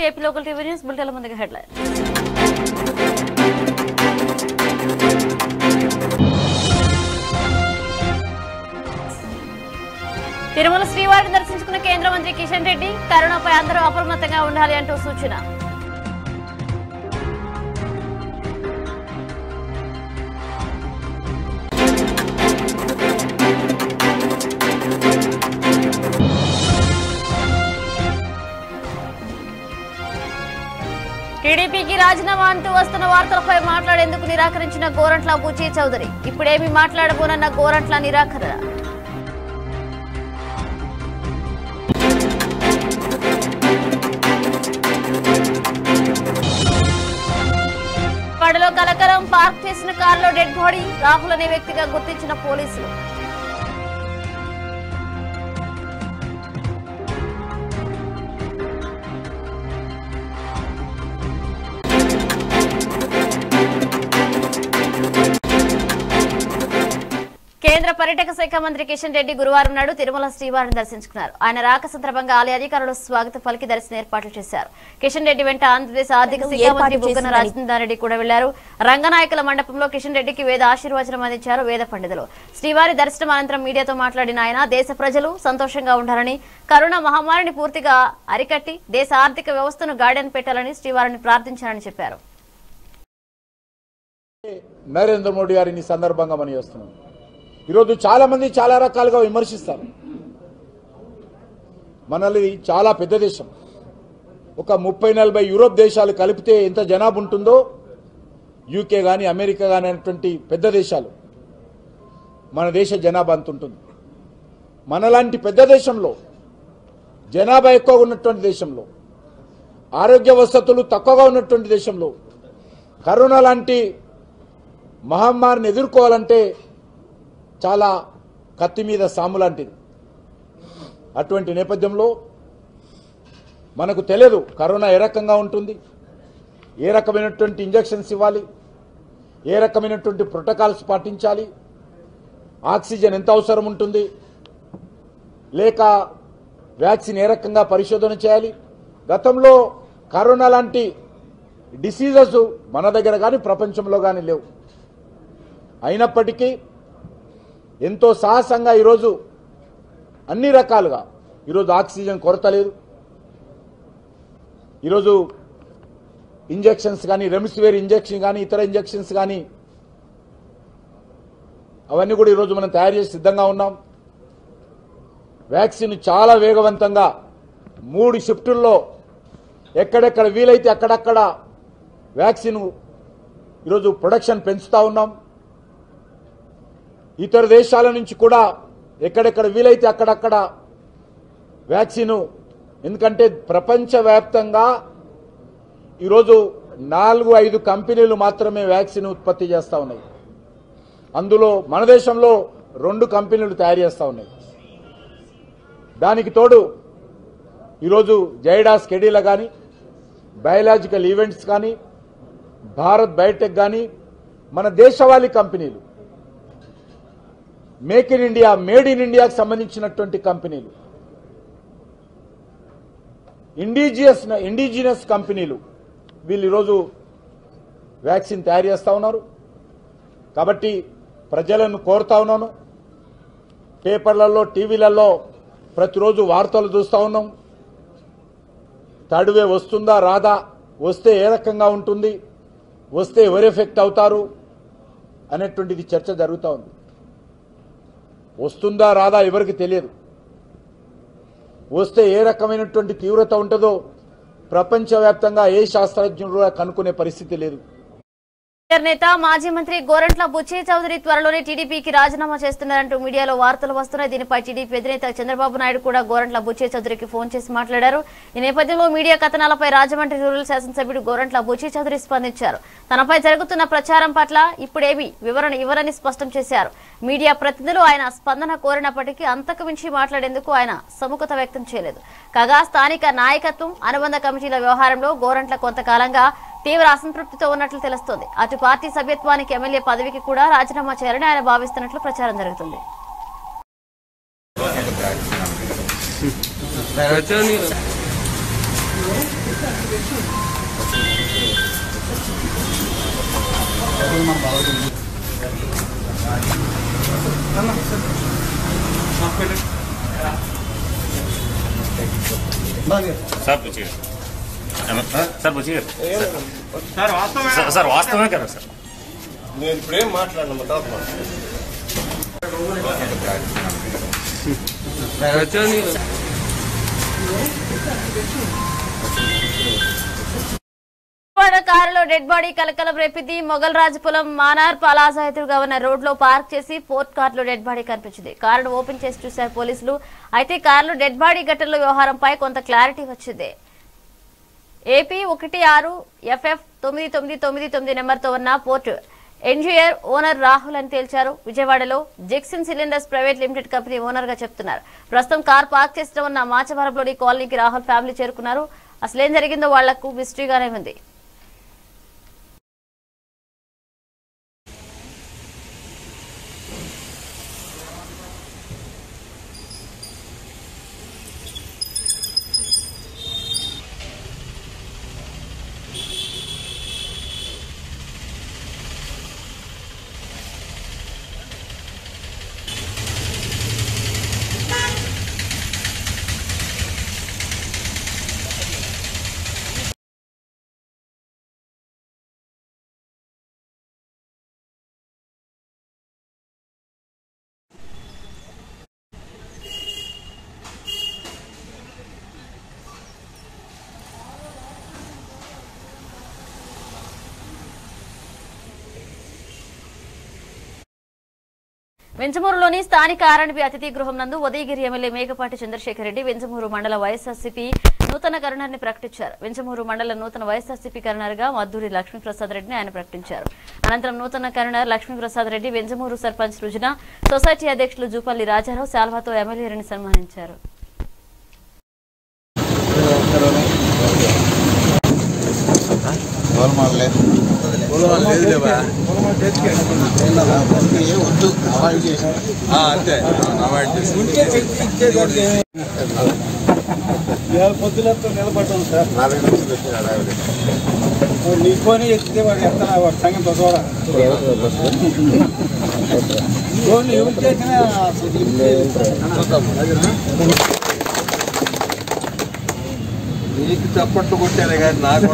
AP local TV news బులెటిన్ల ముందుగా headline Tirumala శ్రీవారిని దర్శించుకున్న కేంద్ర మంత్రి కిషన్ రెడ్డి కరోనాపై అందరూ అప్రమత్తంగా ఉండాలి అంటూ సూచన టీడీపీకి రాజీనామా అంటూ వస్తున్న వార్తలపై మాట్లాడేందుకు నిరాకరించిన గోరంట్ల బుచ్చి చౌదరి ఇప్పుడేమి మాట్లాడబోనన్న గోరంట్ల నిరాకరణ పడలో కలకలం పార్క్ చేసిన కారులో డెడ్ బాడీ రాహుల్ అనే వ్యక్తిగా గుర్తించిన పోలీసులు కేంద్ర పర్యాటక శాఖ మంత్రి కిషన్ రెడ్డి గురువారం నాడు తిరుమల శ్రీవారిని దర్శించుకున్నారు ఆయన రాక సందర్భంగా ఆలయ అధికారులు స్వాగత పలికి దర్శన ఏర్పాట్లు చేశారు కిషన్ రెడ్డి వెంట ఆంధ్రప్రదేశ్ ఆర్థిక శాఖ మంత్రి బుగ్గన రాజేంద్ర రెడ్డి కూడా వెళ్లారు రంగనాయకుల మండపంలో కిషన్ రెడ్డికి వేద ఆశీర్వచనం అందించారు వేద పండితులు శ్రీవారి దర్శనం అనంతరం మీడియాతో మాట్లాడిన ఆయన దేశ ప్రజలు సంతోషంగా ఉండాలని కరోనా మహమ్మారిని పూర్తిగా అరికట్టి దేశ ఆర్థిక వ్యవస్థను గాడిని పెట్టాలని శ్రీవారిని ప్రార్థించారని చెప్పారు నరేంద్ర మోడీ గారిని ఈ సందర్భంగా మనం చేస్తున్నాం ఈరోజు చాలా మంది చాలా రకాలుగా విమర్శిస్తారు మనది చాలా పెద్ద దేశం ఒక ముప్పై నలభై యూరోప్ దేశాలు కలిపితే ఎంత జనాభా ఉంటుందో యూకే కానీ అమెరికా కానీ అనేటువంటి పెద్ద దేశాలు మన దేశ జనాభా అంత ఉంటుంది మనలాంటి పెద్ద దేశంలో జనాభా ఎక్కువగా ఉన్నటువంటి దేశంలో ఆరోగ్య వసతులు తక్కువగా ఉన్నటువంటి దేశంలో కరోనా లాంటి మహమ్మారిని ఎదుర్కోవాలంటే చాలా కత్తి మీద సాము లాంటిది అటువంటి నేపథ్యంలో మనకు తెలియదు కరోనా ఏ రకంగా ఉంటుంది ఏ రకమైనటువంటి ఇంజెక్షన్స్ ఇవ్వాలి ఏ రకమైనటువంటి ప్రోటోకాల్స్ పాటించాలి ఆక్సిజన్ ఎంత అవసరం ఉంటుంది లేక వ్యాక్సిన్ ఏ రకంగా పరిశోధన చేయాలి గతంలో కరోనా లాంటి డిసీజెస్ మన దగ్గర కానీ ప్రపంచంలో కానీ లేవు అయినప్పటికీ ఎంతో సాహసంగా ఈరోజు అన్ని రకాలుగా ఈరోజు ఆక్సిజన్ కొరత లేదు ఈరోజు ఇంజెక్షన్స్ కానీ రెమ్సివేర్ ఇంజెక్షన్ కానీ ఇతర ఇంజెక్షన్స్ కానీ అవన్నీ కూడా ఈరోజు మనం తయారు చేసి సిద్ధంగా ఉన్నాం వ్యాక్సిన్ చాలా వేగవంతంగా మూడు షిఫ్టుల్లో ఎక్కడెక్కడ వీలైతే అక్కడక్కడ వ్యాక్సిన్ ఈరోజు ప్రొడక్షన్ పెంచుతా ఉన్నాం ఇతర దేశాల నుంచి కూడా ఎక్కడెక్కడ వీలైతే అక్కడక్కడ వ్యాక్సిన్ ఎందుకంటే ప్రపంచవ్యాప్తంగా ఈరోజు నాలుగు ఐదు కంపెనీలు మాత్రమే వ్యాక్సిన్ ఉత్పత్తి చేస్తూ ఉన్నాయి అందులో మన దేశంలో రెండు కంపెనీలు తయారు చేస్తూ ఉన్నాయి దానికి తోడు ఈరోజు జైడాస్ కెడీల కానీ బయలాజికల్ ఈవెంట్స్ కానీ భారత్ బయోటెక్ కానీ మన దేశవాళీ కంపెనీలు make in India made in ఇండియాకి సంబంధించినటువంటి కంపెనీలు ఇండిజియస్ ఇండిజినస్ కంపెనీలు వీళ్ళు ఈరోజు వ్యాక్సిన్ తయారు చేస్తూ ఉన్నారు కాబట్టి ప్రజలను కోరుతా ఉన్నాను పేపర్లలో టీవీలలో ప్రతిరోజు వార్తలు చూస్తూ ఉన్నాం థర్డ్ వేవ్ వస్తుందా రాదా వస్తే ఏ రకంగా ఉంటుంది వస్తే ఎవరు ఎఫెక్ట్ అవుతారు అనేటువంటిది చర్చ జరుగుతూ ఉంది వస్తుందా రాదా ఎవరికి తెలియదు వస్తే ఏ రకమైనటువంటి తీవ్రత ఉంటుందో ప్రపంచవ్యాప్తంగా ఏ శాస్త్రజ్ఞుడు కూడా కనుక్కునే పరిస్థితి లేదు సీనియర్ నేత మాజీ మంత్రి గోరంట్ల బుచ్చి చౌదరి త్వరలోనే టీడీపీకి రాజీనామా చేస్తున్నారంటూ మీడియాలో వార్తలు వస్తున్నాయి దీనిపై టీడీపీ అధినేత చంద్రబాబు నాయుడు కూడా గోరంట్ల బుచ్చి చౌదరికి ఫోన్ చేసి మాట్లాడారు ఈ నేపథ్యంలో మీడియా కథనాలపై రాజమండ్రి రూరల్ శాసనసభ్యుడు గోరంట్ల బుచ్చి చౌదరి స్పందించారు తనపై జరుగుతున్న ప్రచారం పట్ల ఇప్పుడేమీ వివరణ ఇవ్వరని స్పష్టం చేశారు మీడియా ప్రతినిధులు ఆయన స్పందన కోరినప్పటికీ అంతకు మించి మాట్లాడేందుకు ఆయన సముఖత వ్యక్తం చేయలేదు కాగా స్థానిక నాయకత్వం అనుబంధ కమిటీల వ్యవహారంలో గోరంట్ల కొంతకాలంగా తీవ్ర అసంతృప్తితో ఉన్నట్లు తెలుస్తోంది అటు పార్టీ సభ్యత్వానికి ఎమ్మెల్యే పదవికి కూడా రాజీనామా చేయాలని ఆయన భావిస్తున్నట్లు ప్రచారం జరుగుతుంది సార్ పూచిగా సార్ పూచిగా సార్ వాస్తవమే సార్ వాస్తవమే కదా సార్ నేను ఇప్పుడేం మాట్లాడను తర్వాత మాట్లాడను. విజయవాడ కారులో డెడ్ బాడీ కలకలం రేపింది మొగల్ రాజపురం మానార్ పలాసా ఎదురుగా ఉన్న రోడ్ లో పార్క్ చేసి ఫోర్త్ కార్ లో డెడ్ బాడీ కనిపించింది కారును ఓపెన్ చేసి చూశారు పోలీసులు అయితే కారులో డెడ్ బాడీ ఘటనల వ్యవహారంపై కొంత క్లారిటీ వచ్చింది ఏపీ ఒకటి ఆరు ఎఫ్ఎఫ్ తొమ్మిది తొమ్మిది తొమ్మిది తొమ్మిది నెంబర్తో ఉన్న పోర్టు ఎన్జియర్ ఓనర్ రాహుల్ అని తేల్చారు విజయవాడలో జెక్సిన్ cylinders private limited company owner గా చెప్తున్నారు ప్రస్తుతం కార్ పార్క్ చేసిన ఉన్న మాచవరంలోని కాలనీకి రాహుల్ ఫ్యామిలీ చేరుకున్నారు అసలేం జరిగిందో వాళ్లకు మిస్టరీగానే ఉంది వెంచమూరులోని స్థానిక ఆర్ఎండ్బి అతిథి గృహం నందు ఉదయగిరి ఎమ్మెల్యే మేకపాటి చంద్రశేఖర్ రెడ్డి వెంచమూరు మండల వైఎస్ఆర్సీపీ నూతన కరుణర్ ని ప్రకటించారు వెంచమూరు మండల నూతన వైఎస్ఆర్సీపీ కరుణర్ గా మద్దూరి లక్ష్మీప్రసాద్ రెడ్డిని ఆయన ప్రకటించారు అనంతరం నూతన కరుణర్ లక్ష్మీప్రసాద్ రెడ్డి వెంచమూరు సర్పంచ్ రుజున సొసైటీ అధ్యక్షులు జూపల్లి రాజారావు శాల్వాతో ఎమ్మెల్యేని సన్మానించారు అంతే అవాయిడ్ చేసి ఇవాళ పొద్దులతో నిలబడ్డాను సార్ నాలుగు నిమిషాలు వచ్చిన హడావిడి. నీ ఫోన్ ఎక్కితే వాడు ఎత్తనా వాడు సంగతి చూడ ఫోన్ ఎవరు చేసినా అసలు లిఫ్ట్ చేయదు. నీకు చప్పట్లు కొట్టారే కానీ నాకు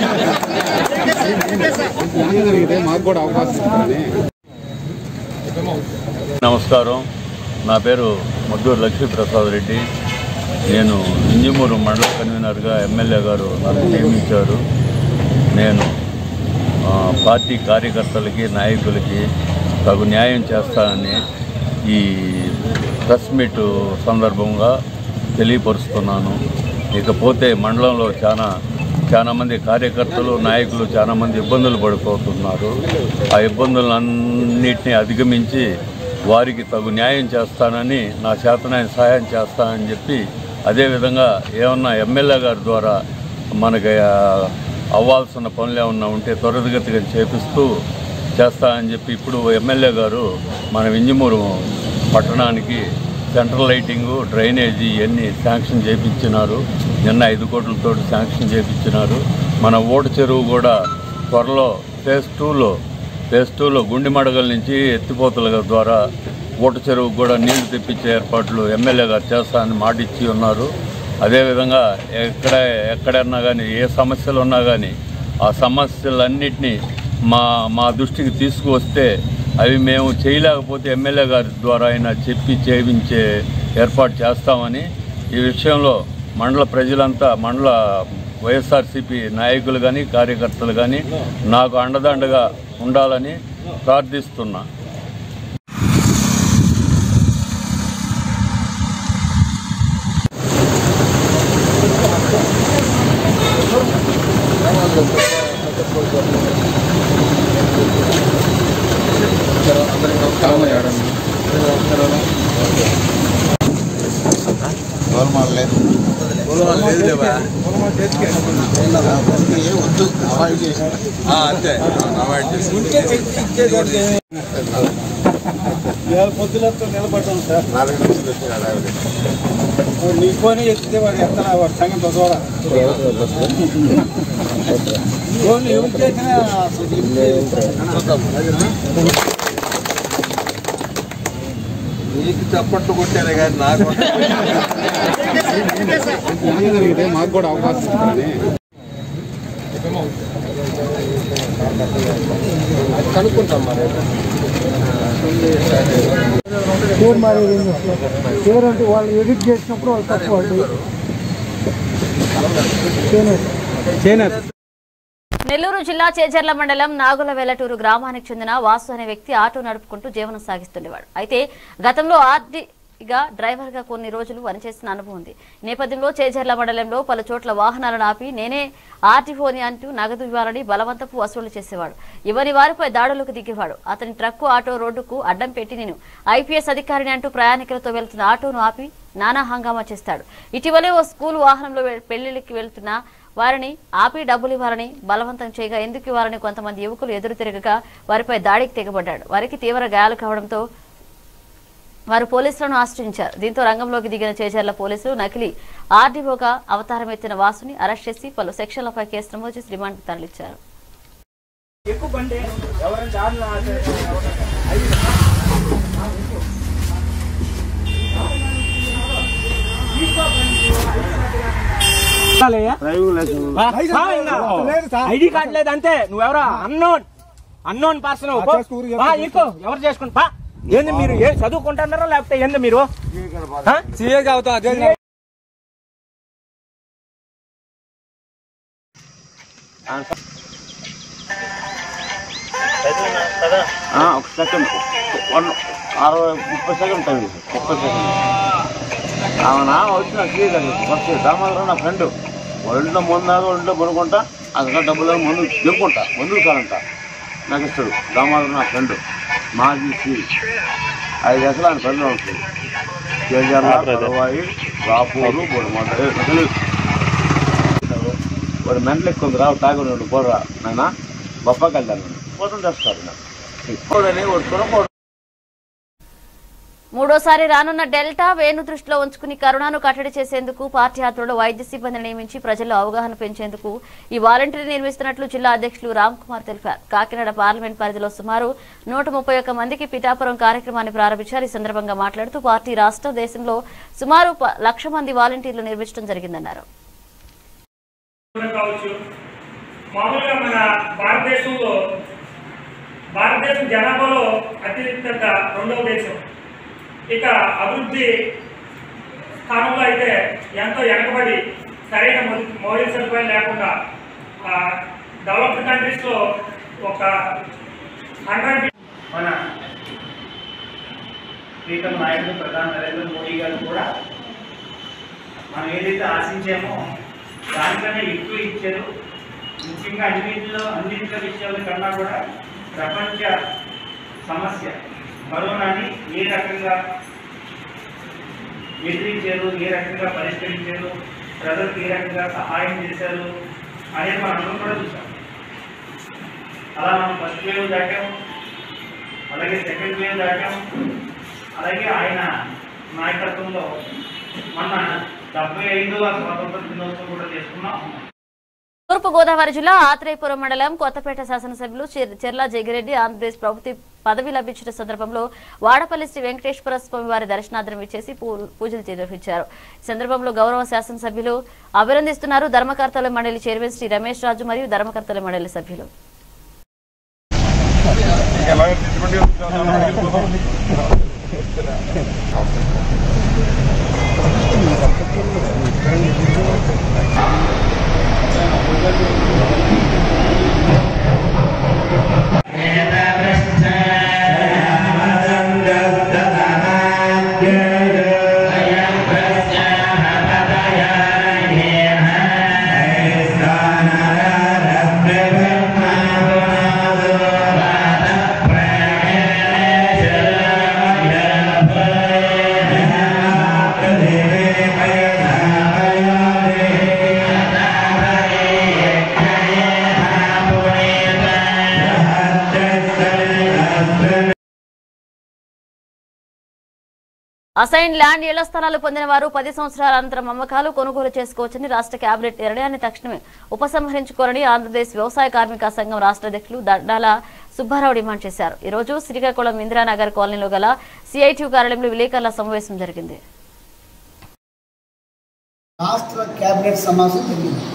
నమస్కారం నా పేరు మద్దూరు లక్ష్మీప్రసాద్ రెడ్డి నేను ఇంజమూరు మండల కన్వీనర్గా ఎమ్మెల్యే గారు నన్ను నియమించారు నేను ఆ, పార్టీ కార్యకర్తలకి నాయకులకి తగు న్యాయం చేస్తానని ఈ ప్రెస్ మీట్ సందర్భంగా తెలియపరుస్తున్నాను ఇకపోతే మండలంలో చాలా చాలా మంది కార్యకర్తలు నాయకులు చాలా మంది ఇబ్బందులు పడిపోతున్నారు ఆ ఇబ్బందులన్నింటినీ అధిగమించి వారికి తగు న్యాయం చేస్తానని నా చేతనైన సహాయం చేస్తానని చెప్పి అదేవిధంగా ఏమన్నా ఎమ్మెల్యే గారి ద్వారా మనకి ఆ, అవ్వాల్సిన పనులు ఏమన్నా ఉంటే త్వరితగతిగా చేపిస్తూ చేస్తానని చెప్పి ఇప్పుడు ఎమ్మెల్యే గారు మన వింజమూరు పట్టణానికి సెంట్రల్ లైటింగు డ్రైనేజీ ఇవన్నీ శాంక్షన్ చేయించినారు నిన్న ఐదు కోట్లతో శాంక్షన్ చేయించినారు మన ఓటు చెరువు కూడా త్వరలో ఫేజ్ టూలో ఫేజ్ టూలో గుండి మడగల నుంచి ఎత్తిపోతల ద్వారా ఓటు చెరువుకు కూడా నీళ్లు తెప్పించే ఏర్పాట్లు ఎమ్మెల్యే గారు చేస్తానని మాట ఇచ్చి ఉన్నారు అదేవిధంగా ఎక్కడ ఎక్కడన్నా కానీ ఏ సమస్యలు ఉన్నా కానీ ఆ సమస్యలన్నింటినీ మా మా దృష్టికి తీసుకువస్తే అవి మేము చేయలేకపోతే ఎమ్మెల్యే గారి ద్వారా అయినా చెప్పి చేయించే ఏర్పాటు చేస్తామని ఈ విషయంలో మండల ప్రజలంతా మండల వైఎస్ఆర్సీపీ నాయకులు కానీ కార్యకర్తలు కానీ నాకు అండదండగా ఉండాలని ప్రార్థిస్తున్నా గోల్మాల్ లేదు గోల్మాల్ లేదు లేవా వద్దు అవాయిడ్ చేసి అంతే అవాయిడ్ చేసి ఉంటే చెక్ ఇచ్చేది వాడు ఏమీ. ఇవాళ పొద్దులతో నిలబడ్డాను సార్ నాలుగు నిమిషాలు వచ్చిన హడావిడి. నీ ఫోన్ ఎత్తితే వాడు ఎత్తనా వాడు సంగతి దూరం ఫోన్ ఎవరు చేసినా అసలు నీకు చప్పట్లు కొట్టారే కానీ నాకు మాకు కూడా అవకాశం ఇస్తారని కనుక్కుంటాం మరి పేరు మారేది ఏం చేస్తారు పేరు అంటే వాళ్ళు ఎడిట్ చేసినప్పుడు వాళ్ళు తప్పు వాళ్ళు చేనేత నెల్లూరు జిల్లా చేజర్ల మండలం నాగుల వెల్లటూరు గ్రామానికి చెందిన వాసు అనే వ్యక్తి ఆటో నడుపుకుంటూ జీవనం సాగిస్తుండేవాడు అయితే గతంలో ఆర్డీగా డ్రైవర్ గా కొన్ని రోజులు పనిచేసిన అనుభవం ఉంది ఈ నేపథ్యంలో చేజర్ల మండలంలో పలు చోట్ల వాహనాలను ఆపి నేనే ఆర్టీఓని అంటూ నగదు ఇవ్వాలని బలవంతపు వసూలు చేసేవాడు ఇవని వారిపై దాడులకు దిగేవాడు అతని ట్రక్కు ఆటో రోడ్డుకు అడ్డం పెట్టి నేను ఐపీఎస్ అధికారిని అంటూ ప్రయాణికులతో వెళ్తున్న ఆటోను ఆపి నానా హంగామా చేస్తాడు ఇటీవలే ఓ స్కూల్ వాహనంలో వె- పెళ్లిళ్లకి వెళ్తున్న వారిని ఆపి డబ్బులు ఇవ్వాలని బలవంతం చేయగా ఎందుకు ఇవ్వాలని కొంతమంది యువకులు ఎదురు తిరగగా వారిపై దాడికి తెగబడ్డాడు వారికి తీవ్ర గాయాలు కావడంతో వారు పోలీసులను ఆశ్రయించారు దీంతో రంగంలోకి దిగిన చేజర్ల పోలీసులు నకిలీ ఆర్డీఓగా అవతారం ఎత్తిన వాసుని అరెస్ట్ చేసి పలు సెక్షన్లపై కేసు నమోదు చేసి రిమాండ్కు తరలించారు ఐడి కార్డ్ లేదు అంతే నువ్వెవరా అన్నోన్ అన్నోన్ పర్సన్ ఇరుకో ఎవరు చేసుకుని పా ఏంది మీరు ఏ చదువుకుంటున్నారా లేకపోతే ఏంది మీరు ఆ? ఆ, ఒక సెకండ్ వన్ అరవై ముప్పై సెకండ్ టైం ఇది. ముప్పై సెకండ్ ఆమె నాన్న వచ్చి నాకు క్లియర్ అది ఫస్ట్ దామోదరం నా ఫ్రెండ్ ఒంట్లో ముందాగా ఒంట్లో కొనుక్కుంటా అక్కడ డబ్బులు ముందు దింపుకుంటా ముందుకు కాలంట నాకు ఇస్తాడు దామోదరం నా ఫ్రెండ్ మాజీ శ్రీ ఐదు ఎకరాలు ఆయన ఫ్రెండ్ ఉంటుంది కేజీఆర్ కలవాయి రాపూరు బొడమంట తెలియదు వాడు మెంటలు ఎక్కువ ఉంది రావు తాగుని పోరా నాయన బొప్పకి వెళ్తాను పోతం తెస్తారు నాకు ఇప్పుడని వాడు కొనుక్కోడు మూడోసారి రానున్న డెల్టా వేణు దృష్టిలో ఉంచుకుని కరోనాను కట్టడి చేసేందుకు పార్టీ ఆధ్వర్యంలో వైద్య సిబ్బందిని నియమించి ప్రజల్లో అవగాహన పెంచేందుకు ఈ వాలంటీర్ నిర్మిస్తున్నట్లు జిల్లా అధ్యక్షులు రామ్ కుమార్ తెలిపారు కాకినాడ పార్లమెంట్ పరిధిలో సుమారు నూట ముప్పై ఒక్క మందికి పిఠాపురం కార్యక్రమాన్ని ప్రారంభించారు ఈ సందర్భంగా మాట్లాడుతూ పార్టీ రాష్ట్ర దేశంలో సుమారు ప- లక్ష మంది వాలంటీర్లు నిర్మించడం జరిగిందన్నారు కావచ్చు మామూలుగా మన భారతదేశంలో భారతదేశం జనాభాలో అత్యధికంగా రెండవ దేశం ఇక అభివృద్ధి స్థానంలో అయితే ఎంతో వెనకబడి సరైన మౌలి- మౌలిక సదుపాయం లేకుండా డెవలప్డ్ కంట్రీస్లో ఒక హండ్రెడ్ మన ప్రీతం నాయకుడు ప్రధాని నరేంద్ర మోడీ గారు కూడా మనం ఏదైతే ఆశించామో దానికన్నా ఎక్కువ ఇచ్చారు ముఖ్యంగా అన్నింటిలో అన్నింటిలో విషయాల కన్నా కూడా ప్రపంచ సమస్య కరోనాని ఏ రకంగా ఎదిరించారు ఏ రకంగా పరిష్కరించారు ప్రజలకు ఏ రకంగా సహాయం చేశారు అనేది మనం అందరం కూడా చూసాం అలా మనం ఫస్ట్ వేవ్ దాటాం అలాగే సెకండ్ వేవ్ దాటాం అలాగే ఆయన నాయకత్వంలో మొన్న డెబ్బై ఐదవ స్వాతంత్ర దినోత్సవం కూడా చేసుకున్నాం తూర్పు గోదావరి జిల్లా ఆత్రేయపురం మండలం కొత్తపేట శాసనసభ్యులు చెర్- చెర్ల జగిరెడ్డి ఆంధ్రప్రదేశ్ ప్రభుత్వ పదవి లభించిన సందర్భంలో వాడపల్లి శ్రీ వెంకటేశ్వర స్వామి వారి దర్శనార్థం ఇచ్చేసి పూ- పూజలు నిర్వహించారు ఈ సందర్భంలో గౌరవ శాసనసభ్యులు అభినందిస్తున్నారు ధర్మకర్తల మండలి చైర్మన్ శ్రీ రమేష్ రాజు మరియు ధర్మకర్తల మండలి సభ్యులు శ్రీ అసైన్ ల్యాండ్ ఇళ్ల స్థలాలు పొందిన వారు పది సంవత్సరాల అనంతరం అమ్మకాలు కొనుగోలు చేసుకోవచ్చని రాష్ట్ర కేబినెట్ నిర్ణయాన్ని తక్షణమే ఉపసంహరించుకోరని ఆంధ్రప్రదేశ్ వ్యవసాయ కార్మిక సంఘం రాష్ట్ర అధ్యక్షులు దండాల సుబ్బారావు డిమాండ్ చేశారు ఈ రోజు శ్రీకాకుళం ఇందిరానగర్ కాలనీలో గల సిఐటి కార్యాలయంలో విలేకరుల సమావేశం జరిగింది రాష్ట్ర కేబినెట్ సమావేశం జరిగింది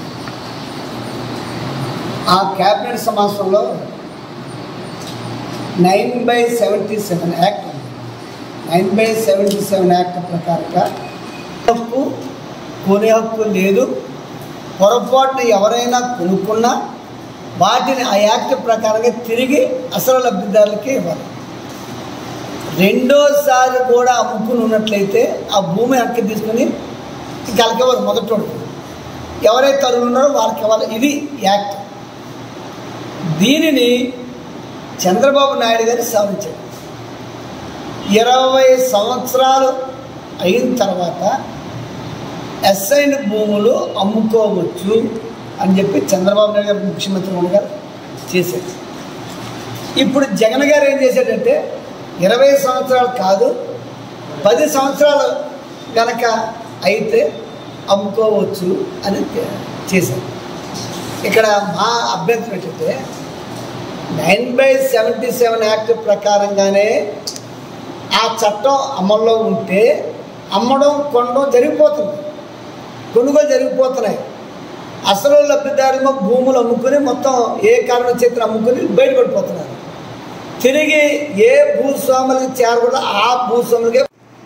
ఆ కేబినెట్ సమావేశంలో nine by seventy seven act ఉంది nine by seventy seven act ప్రకారంగా హక్కు కొనే హక్కు లేదు పొరపాటున ఎవరైనా కొనుక్కున్నా వాటిని ఆ యాక్ట్ ప్రకారంగా తిరిగి అసలు లబ్ధిదారులకే ఇవ్వాలి రెండోసారి కూడా అమ్ముకుని ఉన్నట్లయితే ఆ భూమి హక్కు తీసుకుని ఇంకా వాళ్ళకి మొదటోడు ఎవరైతే తరులు ఉన్నారో వాళ్ళకి ఇవ్వాలి ఇది యాక్ట్ దీనిని చంద్రబాబు నాయుడు గారు సవరించాడు ఇరవై సంవత్సరాలు అయిన తర్వాత ఎస్ఐన్ భూములు అమ్ముకోవచ్చు అని చెప్పి చంద్రబాబు నాయుడు గారు ముఖ్యమంత్రి ఉండగారు చేశారు ఇప్పుడు జగన్ గారు ఏం చేశాడంటే ఇరవై సంవత్సరాలు కాదు పది సంవత్సరాలు గనక అయితే అమ్ముకోవచ్చు అని తే- చేశారు ఇక్కడ మా అభ్యంతరం ఏంటంటే nine by seventy seven act ప్రకారంగానే ఆ చట్టం అమల్లో ఉంటే అమ్మడం కొనడం జరిగిపోతుంది కొనుగోలు జరిగిపోతున్నాయి అసలు లబ్ధిదారులు భూములు అమ్ముకుని మొత్తం ఏ కారణం చేతులు అమ్ముకుని బయటపడిపోతున్నారు తిరిగి ఏ భూస్వాములకి చేరకూడదు ఆ భూస్వాములకే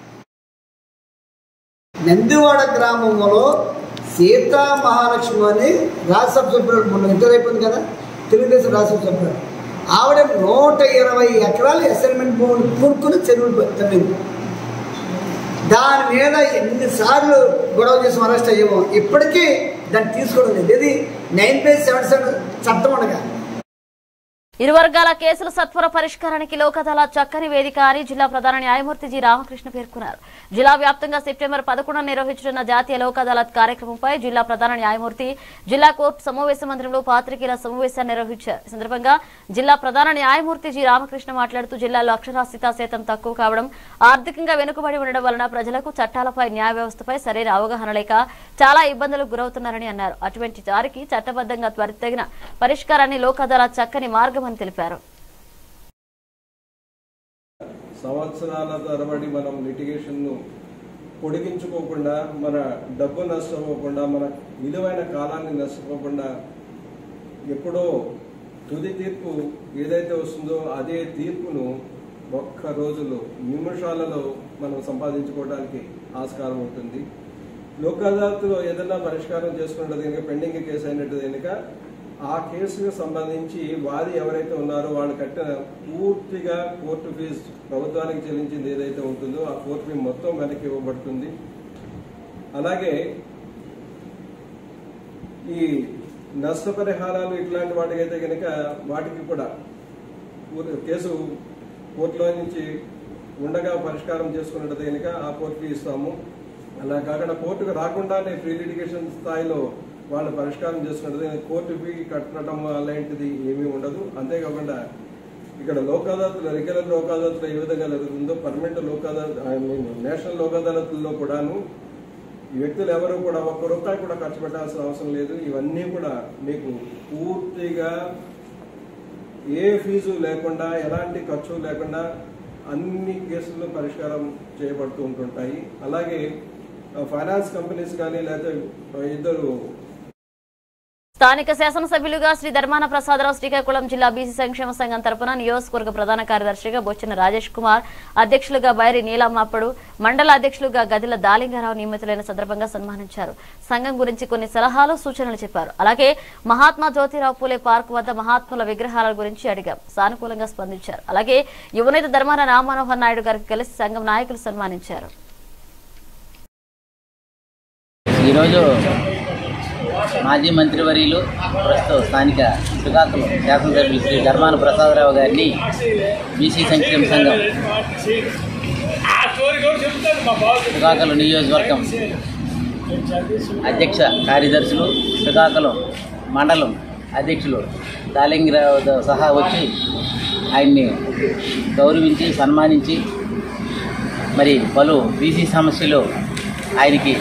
నందివాడ గ్రామంలో సీతా మహాలక్ష్మి అని రాజ్యసభ సభ్యులు మొన్న రిటైర్ అయిపోయింది కదా తెలుగుదేశం రాజ్యసభ సభ్యులు ఆవిడ నూట ఇరవై ఎకరాలు అసైన్మెంట్ భూములు కూరుకుని చెరువులు తవ్వింది దాని మీద ఎన్నిసార్లు గొడవ చేసి అరెస్ట్ అయ్యామో ఇప్పటికీ దాన్ని తీసుకోవడం లేదు ఇది నైన్ బై సెవెన్ సెవెన్ చట్టం అనగా ఇరు వర్గాల కేసుల సత్వర పరిష్కారానికి లోక్ అదాలత్ చక్కని వేదిక అని జిల్లా ప్రధాన న్యాయమూర్తి జి రామకృష్ణ పేర్కొన్నారు జిల్లా వ్యాప్తంగా సెప్టెంబర్ పదకొండున నిర్వహించనున్న జాతీయ లోక్ అదాలత్ కార్యక్రమంపై జిల్లా ప్రధాన న్యాయమూర్తి జిల్లా కోర్టు సమావేశ మందిరంలో పాత్రికేయుల సమావేశాన్ని నిర్వహించారు ఈ సందర్భంగా జిల్లా ప్రధాన న్యాయమూర్తి జి రామకృష్ణ మాట్లాడుతూ జిల్లాలో అక్షరాస్యత శాతం తక్కువ కావడం ఆర్థికంగా వెనుకబడి ఉండడం వలన ప్రజలకు చట్టాలపై న్యాయ వ్యవస్థపై సరైన అవగాహన లేక చాలా ఇబ్బందులకు గురవుతున్నారని అన్నారు అటువంటి వారికి చట్టబద్ధంగా త్వరితగిన పరిష్కారాన్ని లోక్ అదాలత్ చక్కని మార్గమని తెలిపారు సంవత్సరాల తరబడి మనం లిటిగేషన్ను పొడిగించుకోకుండా మన డబ్బు నష్టపోకుండా మన విలువైన కాలాన్ని నష్టపోకుండా ఎప్పుడో తుది తీర్పు ఏదైతే వస్తుందో అదే తీర్పును ఒక్క రోజులో నిమిషాలలో మనం సంపాదించుకోవడానికి ఆస్కారం ఉంటుంది లోక్ అదాలత్లో ఏదైనా పరిష్కారం చేసుకున్నది కనుక పెండింగ్ కేసు అయినట్టు కనుక ఆ కేసుకు సంబంధించి వాది ఎవరైతే ఉన్నారో వాళ్ళు కట్టిన పూర్తిగా కోర్టు ఫీజు ప్రభుత్వానికి చెల్లించింది ఏదైతే ఉంటుందో ఆ కోర్టు ఫీ మొత్తం వెనక్కి ఇవ్వబడుతుంది అలాగే ఈ నష్టపరిహారాలు ఇట్లాంటి వాటికైతే కనుక వాటికి కూడా ఊరు- కేసు కోర్టులో నుంచి ఉండగా పరిష్కారం చేసుకున్నట్టు కనుక ఆ కోర్టుకి ఇస్తాము అలా కాకుండా కోర్టుకు రాకుండానే ప్రీ లిటిగేషన్ స్థాయిలో వాళ్ళు పరిష్కారం చేసుకున్నట్టు కనుక కోర్టు ఫీ కట్టడం అలాంటిది ఏమీ ఉండదు అంతేకాకుండా ఇక్కడ లోక్ అదాలత్లు రెగ్యులర్ లోక్ అదాలత్లు ఏ విధంగా జరుగుతుందో permanent Lok Adalat I mean national Lok అదాలత్లలో కూడాను ఈ వ్యక్తులు ఎవరు కూడా ఒక్క రూపాయి కూడా ఖర్చు పెట్టాల్సిన అవసరం లేదు ఇవన్నీ కూడా మీకు పూర్తిగా ఏ ఫీజు లేకుండా ఎలాంటి ఖర్చు లేకుండా అన్ని కేసులు పరిష్కారం చేయబడుతూ ఉంటుంటాయి అలాగే ఆ, ఫైనాన్స్ కంపెనీస్ కానీ లేకపోతే ఇద్దరు స్థానిక శాసనసభ్యులుగా శ్రీ ధర్మాన ప్రసాదరావు శ్రీకాకుళం జిల్లా బీసీ సంక్షేమ సంఘం తరపున నియోజకవర్గ ప్రధాన కార్యదర్శిగా బొచ్చిన రాజేష్ కుమార్ అధ్యక్షులుగా బైరి నీలమ్మప్పుడు మండల అధ్యక్షులుగా గదిల దాలింగారావు నియమితులైన సందర్భంగా సన్మానించారు సంఘం గురించి కొన్ని సలహాలు సూచనలు చెప్పారు అలాగే మహాత్మా జ్యోతిరావు పూలే పార్క్ వద్ద మహాత్ముల విగ్రహాల గురించి అడిగాం సానుకూలంగా స్పందించారు అలాగే యువనేత ధర్మాన రామ్మనోహర్ నాయుడు గారికి కలిసి సంఘం నాయకులు సన్మానించారు ఈరోజు మాజీ మంత్రివర్యులు ప్రస్తుత స్థానిక శ్రీకాకుళం శాసనసభ్యులు శ్రీ ధర్మాన ప్రసాదరావు గారిని బీసీ సంక్షేమ సంఘం శ్రీకాకుళం నియోజకవర్గం అధ్యక్ష కార్యదర్శులు శ్రీకాకుళం మండలం అధ్యక్షులు దాలింగరావుతో సహా వచ్చి ఆయన్ని గౌరవించి సన్మానించి మరి పలు బీసీ సమస్యలు ఆయనకి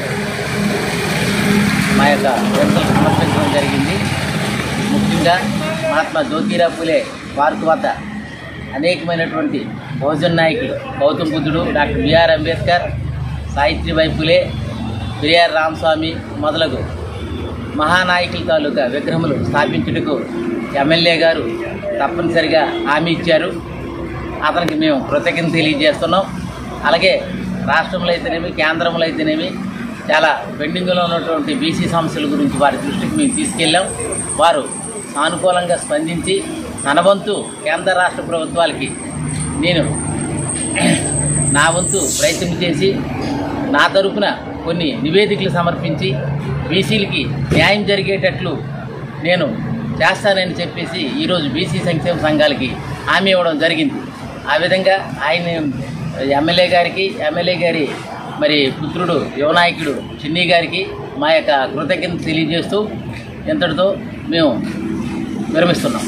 మా యొక్క వినతులు సమర్పించడం జరిగింది ముఖ్యంగా మహాత్మా జ్యోతిరా పూలే పార్క్ వద్ద అనేకమైనటువంటి బహుజన్ నాయకులు గౌతమ్ బుద్ధుడు doctor BR Ambedkar Savitribai Phule BR Ramaswamy మొదలగు మహానాయకుల తాలూకా విగ్రహములు స్థాపించుటకు ఎమ్మెల్యే గారు తప్పనిసరిగా హామీ ఇచ్చారు అతనికి మేము కృతజ్ఞత తెలియజేస్తున్నాం అలాగే రాష్ట్రంలో అయితేనేమి కేంద్రంలో అయితేనేమి చాలా పెండింగ్లో ఉన్నటువంటి బీసీ సమస్యల గురించి వారి దృష్టికి మేము తీసుకెళ్ళాం వారు సానుకూలంగా స్పందించి తన వంతు కేంద్ర రాష్ట్ర ప్రభుత్వాలకి నేను నా వంతు ప్రయత్నం చేసి నా తరపున కొన్ని నివేదికలు సమర్పించి బీసీలకి న్యాయం జరిగేటట్లు నేను చేస్తానని చెప్పేసి ఈరోజు బీసీ సంక్షేమ సంఘాలకి హామీ ఇవ్వడం జరిగింది ఆ విధంగా ఆయన ఎమ్మెల్యే గారికి ఎమ్మెల్యే గారి మరి పుత్రుడు యువనాయకుడు చిన్ని గారికి మా యొక్క కృతజ్ఞత తెలియజేస్తూ ఇంతటితో మేము విరమిస్తున్నాం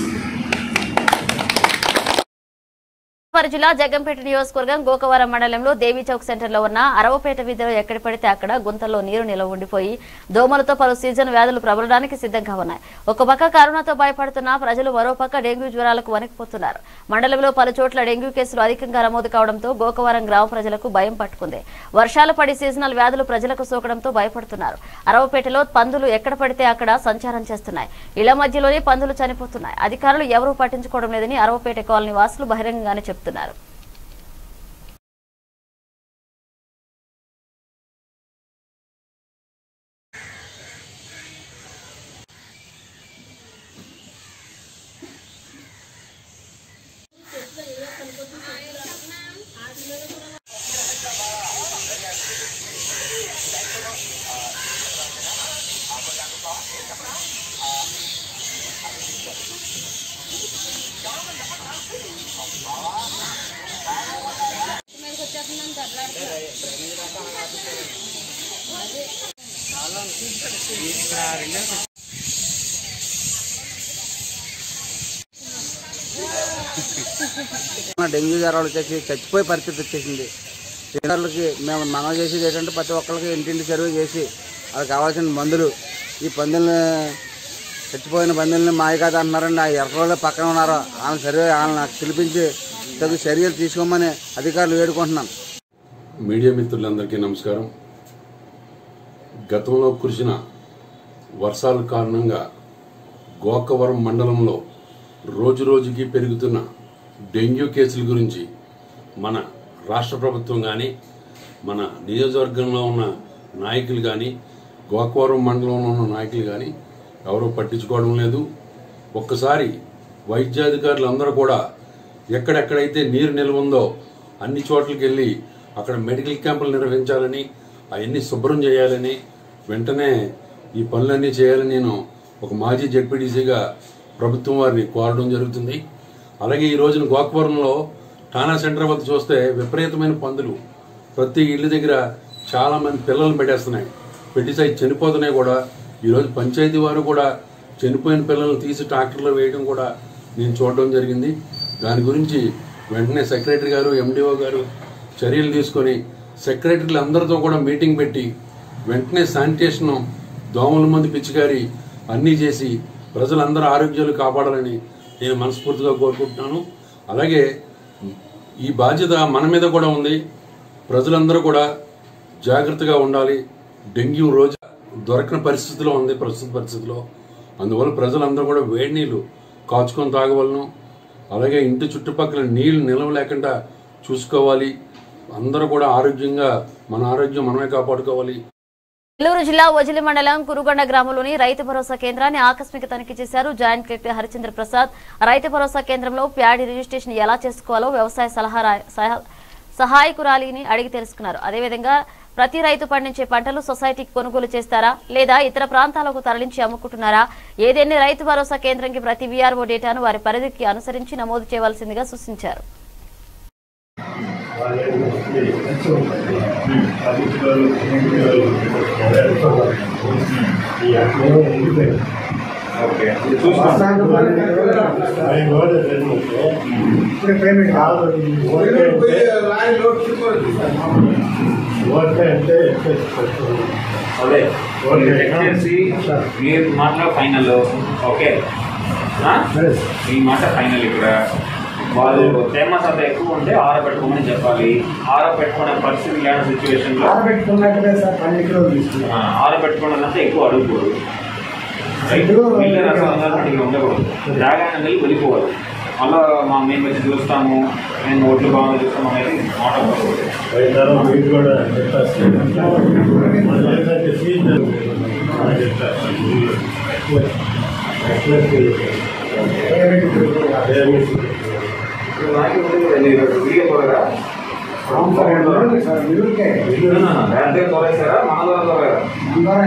గోదావరి జిల్లా జగ్గంపేట నియోజకవర్గం గోకవరం మండలంలో దేవీ చౌక్ సెంటర్ లో ఉన్న అరవపేట వీధిలో ఎక్కడ పడితే అక్కడ గుంతల్లో నీరు నిలవ ఉండిపోయి దోమలతో పలు సీజన్ వ్యాధులు ప్రబలడానికి సిద్ధంగా ఉన్నాయి ఒక పక్క కరోనాతో భయపడుతున్న ప్రజలు మరోపక్క డెంగ్యూ జ్వరాలకు వణికిపోతున్నారు మండలంలో పలు చోట్ల డెంగ్యూ కేసులు అధికంగా నమోదు కావడంతో గోకవరం గ్రామ ప్రజలకు భయం పట్టుకుంది వర్షాలు పడి సీజనల్ వ్యాధులు ప్రజలకు సోకడంతో భయపడుతున్నారు అరవపేటలో పందులు ఎక్కడ పడితే అక్కడ సంచారం చేస్తున్నాయి ఇళ్ల మధ్యలోనే పందులు చనిపోతున్నాయి అధికారులు ఎవరూ పట్టించుకోవడం లేదని అరవపేట కాలనీ వాసులు బహిరంగంగానే చెబుతున్నారు డెంగ్యూ జ్వరాలు వచ్చేసి చచ్చిపోయే పరిస్థితి వచ్చేసింది ఇతరులకి మేము మనం చేసేది ఏంటంటే ప్రతి ఒక్కరికి ఇంటింటి సర్వే చేసి వాళ్ళకి కావాల్సిన మందులు ఈ పందుల్ని చచ్చిపోయిన పందుల్ని మాయ కాదు అంటున్నారండి ఆ ఎర్రలో పక్కన ఉన్నారు వాళ్ళని సర్వే వాళ్ళని నాకు పిలిపించి తగు చర్యలు తీసుకోమని అధికారులు వేడుకుంటున్నాను మీడియా మిత్రులందరికీ నమస్కారం గతంలో కురిసిన వర్షాల కారణంగా గోకవరం మండలంలో రోజు రోజుకి పెరుగుతున్న డెంగ్యూ కేసుల గురించి మన రాష్ట్ర ప్రభుత్వం కానీ మన నియోజకవర్గంలో ఉన్న నాయకులు కానీ గోకవరం మండలంలో ఉన్న నాయకులు కానీ ఎవరూ పట్టించుకోవడం లేదు ఒక్కసారి వైద్యాధికారులు అందరూ కూడా ఎక్కడెక్కడైతే నీరు నిల్వ ఉందో అన్ని చోట్లకి వెళ్ళి అక్కడ మెడికల్ క్యాంపులు నిర్వహించాలని అవన్నీ శుభ్రం చేయాలని వెంటనే ఈ పనులన్నీ చేయాలని నేను ఒక మాజీ జడ్పీటీసీగా ప్రభుత్వం వారిని కోరడం జరుగుతుంది అలాగే ఈ రోజున గోకవరంలో ఠానా సెంటర్ వద్ద చూస్తే విపరీతమైన పందులు ప్రతి ఇళ్ళ దగ్గర చాలా మంది పిల్లలు పెట్టేస్తున్నాయి పెట్టేసి అవి చనిపోతున్నాయి కూడా ఈరోజు పంచాయతీ వారు కూడా చనిపోయిన పిల్లల్ని తీసి ట్రాక్టర్లో వేయడం కూడా నేను చూడడం జరిగింది దాని గురించి వెంటనే సెక్రటరీ గారు ఎండిఓ గారు చర్యలు తీసుకొని సెక్రటరీలు అందరితో కూడా మీటింగ్ పెట్టి వెంటనే శానిటేషన్ దోమల మంది పిచ్చికారి అన్నీ చేసి ప్రజలందరూ ఆరోగ్యాలు కాపాడాలని నేను మనస్ఫూర్తిగా కోరుకుంటున్నాను అలాగే ఈ బాధ్యత మన మీద కూడా ఉంది ప్రజలందరూ కూడా జాగ్రత్తగా ఉండాలి డెంగ్యూ రోజు దొరకని పరిస్థితిలో ఉంది ప్రస్తుత పరిస్థితిలో అందువల్ల ప్రజలందరూ కూడా వేడి నీళ్లు కాచుకొని తాగవలను అలాగే ఇంటి చుట్టుపక్కల నీళ్లు నిలవ లేకుండా చూసుకోవాలి అందరూ కూడా ఆరోగ్యంగా మన ఆరోగ్యం మనమే కాపాడుకోవాలి నెల్లూరు జిల్లా వజిలి మండలం కురుగొండ గ్రామంలోని రైతు భరోసా కేంద్రాన్ని ఆకస్మిక తనిఖీ చేశారు జాయింట్ కలెక్టర్ హరిచంద్ర ప్రసాద్ రైతు భరోసా కేంద్రంలో ప్యాడీ రిజిస్ట్రేషన్ ఎలా చేసుకోవాలో వ్యవసాయ సలహా రా- సహ- సహాయకురాలిని అడిగి తెలుసుకున్నారు అదేవిధంగా ప్రతి రైతు పండించే పంటలు సొసైటీకి కొనుగోలు చేస్తారా లేదా ఇతర ప్రాంతాలకు తరలించి అమ్ముకుంటున్నారా ఏదైనా రైతు భరోసా కేంద్రంకి ప్రతి వీఆర్ఓ డేటాను వారి పరిధికి అనుసరించి నమోదు చేయవలసిందిగా సూచించారు ఓకే ఇది చూసుకోండి ఇప్పుడు పేమెంట్ అదే చెక్ చేసి మీరు మాటలో ఫైనల్ ఓకే ఆ? మీ మాట ఫైనల్ ఇక్కడ వాళ్ళు తేమ శాతం ఎక్కువ ఉంటే ఆరబెట్టుకోమని చెప్పాలి ఆరబెట్టుకునే పరిస్థితి లేని సిచ్యువేషన్ లో ఆరబెట్టుకున్నట్టుగా సార్ పన్నెండు కిలోలు తీసుకున్నాం ఆ, ఆరబెట్టుకోవడం ఎక్కువ అడుగుకూడదు రైట్ నీళ్ళ రసాయనాలు మనకి ఉండకూడదు జాగానే వెళ్ళి వెళ్ళిపోవాలి మళ్ళా మా మేము వచ్చి చూస్తాము మేము ఓట్లు బాగా చూస్తాము అనేది మాట ఉండకూడదు డైరెక్ట్గా తోలేసారా మన ద్వారా తోలేరా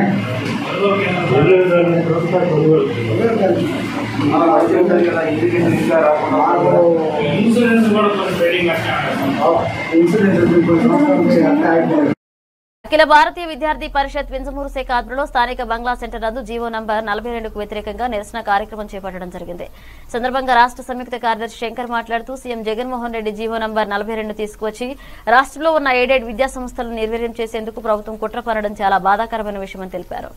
మన మంచిగా ఉంటుంది కదా ఇంటికి ఇంకా రాకుండా ఇన్సూరెన్స్ కూడా కొంచెం ట్రేడింగ్ ఇన్సూరెన్స్ అఖిల భారతీయ విద్యార్థి పరిషత్ వింజమూరు శాఖ ఆధ్వర్యంలో స్థానిక బంగ్లా సెంటర్ నందు జీవో నంబర్ నలభై రెండుకు వ్యతిరేకంగా నిరసన కార్యక్రమం చేపట్టడం జరిగింది సందర్భంగా రాష్ట్ర సంయుక్త కార్యదర్శి శంకర్ మాట్లాడుతూ CM Jaganmohan Reddy GO number నలభై రెండు తీసుకువచ్చి రాష్ట్రంలో ఉన్న ఎయిడెడ్ విద్యా సంస్థలను నిర్వీర్యం చేసేందుకు ప్రభుత్వం కుట్ర పనడం చాలా బాధాకరమైన విషయమని తెలిపారు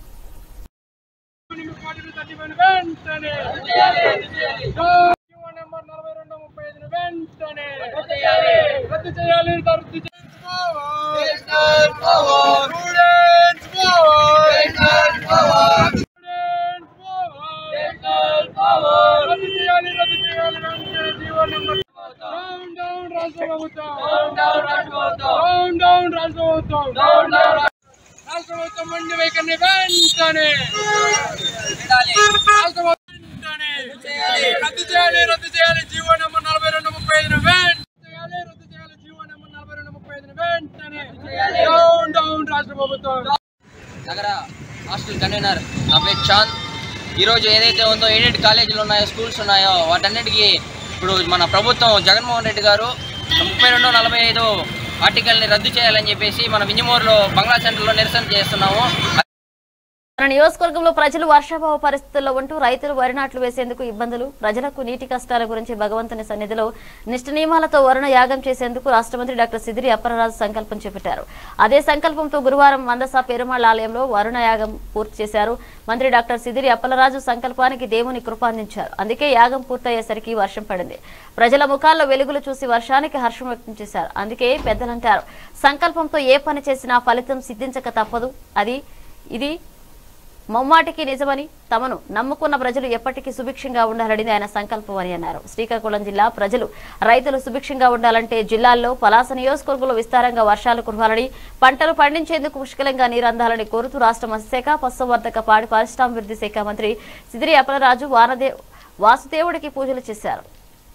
రద్దు చేయాలి రద్దు చేయాలి జీవో నెంబర్ నలభై రెండు ముప్పై ఐదు చేయాలి రద్దు చేయాలి జీవో నెంబర్ నలభై రెండు ముప్పై ఐదు వెంటనే డౌన్ డౌన్ రాష్ట్ర ప్రభుత్వం నగర హాస్టల్ కన్వీనర్ నా పేరు చాంద్ ఈరోజు ఏదైతే ఉందో ఎయిడెడ్ కాలేజీలు ఉన్నాయో స్కూల్స్ ఉన్నాయో వాటన్నిటికీ ఇప్పుడు మన ప్రభుత్వం జగన్మోహన్ రెడ్డి గారు ముప్పై రెండు నలభై ఐదు ఆర్టికల్ని రద్దు చేయాలని చెప్పేసి మన వింజమూరులో బంగ్లా సెంటర్లో నిరసన చేస్తున్నాము మన నియోజకవర్గంలో ప్రజలు వర్షాభావ పరిస్థితుల్లో ఉంటూ రైతులు వరి నాట్లు వేసేందుకు ఇబ్బందులు ప్రజలకు నీటి కష్టాల గురించి భగవంతుని సన్నిధిలో నిష్ట నియమాలతో వరుణ యాగం చేసేందుకు రాష్ట్ర మంత్రి డాక్టర్ సిదిరి అప్పలరాజు సంకల్పం చేపట్టారు అదే సంకల్పంతో గురువారం మందస పెరుమాళ్ ఆలయంలో వరుణ యాగం పూర్తి చేశారు మంత్రి డాక్టర్ సిదిరి అప్పలరాజు సంకల్పానికి దేవుని కృప అందించారు అందుకే యాగం పూర్తయ్యేసరికి వర్షం పడింది ప్రజల ముఖాల్లో వెలుగులు చూసి వర్షానికి హర్షం వ్యక్తం చేశారు అందుకే పెద్దలంటారు సంకల్పంతో ఏ పని చేసినా ఫలితం సిద్ధించక తప్పదు అది ఇది ముమ్మాటికి నిజమని తమను నమ్ముకున్న ప్రజలు ఎప్పటికీ సుభిక్షంగా ఉండాలని ఆయన సంకల్పం అని అన్నారు శ్రీకాకుళం జిల్లా ప్రజలు రైతులు సుభిక్షంగా ఉండాలంటే జిల్లాల్లో పలాస నియోజకవర్గంలో విస్తారంగా వర్షాలు కురవాలని పంటలు పండించేందుకు పుష్కలంగా నీరు అందాలని కోరుతూ రాష్ట్ర మత్స్యశాఖ పశువర్ధక పాడి పారిశ్రామికాభివృద్ధి శాఖ మంత్రి సిదిరి అప్పలరాజు వానదే వాసుదేవుడికి పూజలు చేశారు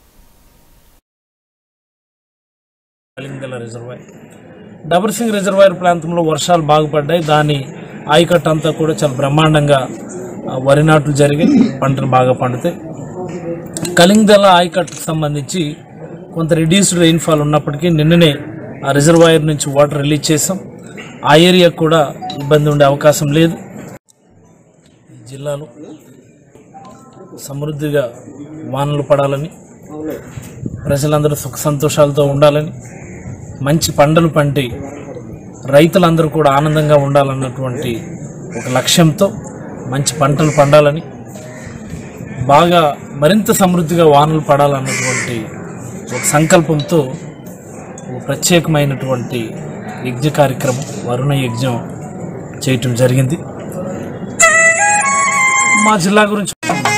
కలింగల రిజర్వాయర్ డబర్ సింగ్ రిజర్వాయర్ ప్రాంతంలో వర్షాలు బాగుపడ్డాయి దాని ఆయకట్టు అంతా కూడా చాలా బ్రహ్మాండంగా ఆ, వరి నాట్లు జరిగాయి పంటలు బాగా పండుతాయి కలింగల ఆయకట్టుకు సంబంధించి కొంత రిడ్యూస్డ్ రెయిన్ఫాల్ ఉన్నప్పటికీ నిన్ననే ఆ రిజర్వాయర్ నుంచి వాటర్ రిలీజ్ చేసాం ఆ ఏరియాకు కూడా ఇబ్బంది ఉండే అవకాశం లేదు ఈ జిల్లాలో సమృద్ధిగా వానలు పడాలని ప్రజలందరూ సుఖ సంతోషాలతో ఉండాలని మంచి పంటలు పండి రైతులందరూ కూడా ఆనందంగా ఉండాలన్నటువంటి ఒక లక్ష్యంతో మంచి పంటలు పండాలని బాగా మరింత సమృద్ధిగా వానలు పడాలన్నటువంటి ఒక సంకల్పంతో ఒక ప్రత్యేకమైనటువంటి యజ్ఞ కార్యక్రమం వరుణ యజ్ఞం చేయటం జరిగింది మా జిల్లా గురించి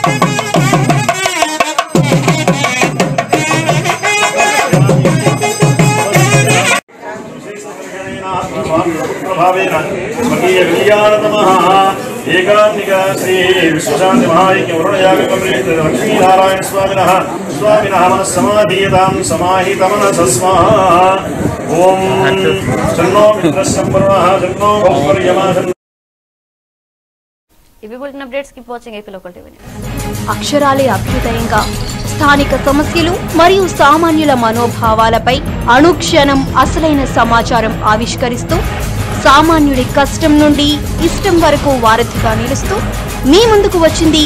ప్రభావేన స్వకీయ విజయానతమః ఏకాంతిక శ్రీ విశ్వశాంతి మహాయజ్ఞ వరుణయాగకమృత లక్ష్మీనారాయణ స్వామినః స్వామినః మనస్సమాధీయతాం సమాహితమనసస్మా ఓం చన్నో మిత్రస్సంపర్ణః చన్నో గోపర్యమా ఇవి bulletin updates keep watching AP local TV అక్షరాలే అభ్యుదయంగా స్థానిక సమస్యలు మరియు సామాన్యుల మనోభావాలపై అనుక్షణం అసలైన సమాచారం ఆవిష్కరిస్తూ సామాన్యుడి కష్టం నుండి ఇష్టం వరకు వారధిగా నిలుస్తూ మీ ముందుకు వచ్చింది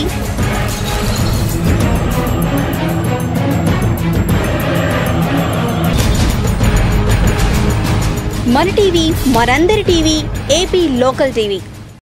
మన టీవీ మనందరి టీవీ ఏపీ లోకల్ టీవీ